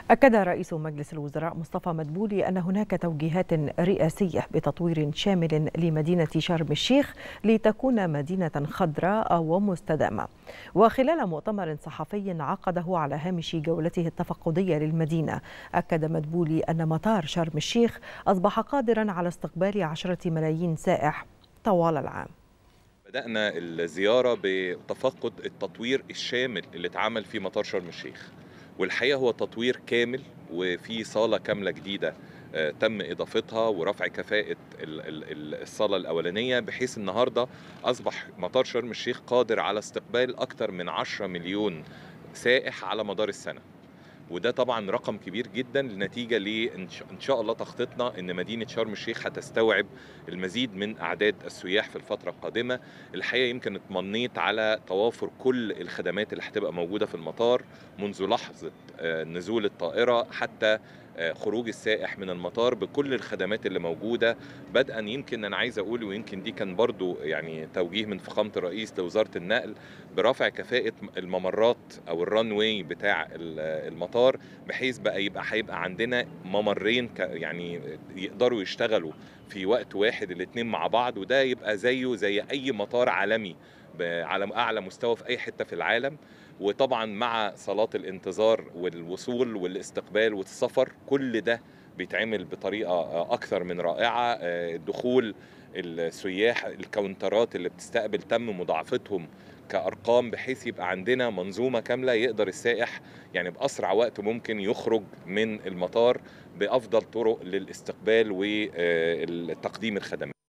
أكد رئيس مجلس الوزراء مصطفى مدبولي أن هناك توجيهات رئاسية بتطوير شامل لمدينة شرم الشيخ لتكون مدينة خضراء ومستدامة وخلال مؤتمر صحفي عقده على هامش جولته التفقدية للمدينة أكد مدبولي أن مطار شرم الشيخ أصبح قادرا على استقبال عشرة ملايين سائح طوال العام بدأنا الزيارة بتفقد التطوير الشامل اللي اتعمل في مطار شرم الشيخ والحقيقة هو تطوير كامل وفي صالة كاملة جديدة تم إضافتها ورفع كفاءة الصالة الأولانية بحيث النهاردة أصبح مطار شرم الشيخ قادر على استقبال أكثر من 10 مليون سائح على مدار السنة وده طبعا رقم كبير جدا نتيجه لان شاء الله تخطيطنا ان مدينه شرم الشيخ هتستوعب المزيد من اعداد السياح في الفتره القادمه الحقيقه يمكن اطمنيت على توافر كل الخدمات اللي هتبقى موجوده في المطار منذ لحظه نزول الطائره حتى خروج السائح من المطار بكل الخدمات اللي موجوده بدءا يمكن انا عايز اقول ويمكن دي كان برضو يعني توجيه من فخامه الرئيس لوزاره النقل برفع كفاءه الممرات او الران واي بتاع المطار بحيث بقى يبقى هيبقى عندنا ممرين يعني يقدروا يشتغلوا في وقت واحد الاثنين مع بعض وده يبقى زيه زي اي مطار عالمي على اعلى مستوى في اي حته في العالم وطبعا مع صلاه الانتظار والوصول والاستقبال والسفر كل ده بيتعمل بطريقه اكثر من رائعه دخول السياح الكاونترات اللي بتستقبل تم مضاعفتهم كارقام بحيث يبقى عندنا منظومه كامله يقدر السائح يعني باسرع وقت ممكن يخرج من المطار بافضل طرق للاستقبال وتقديم الخدمات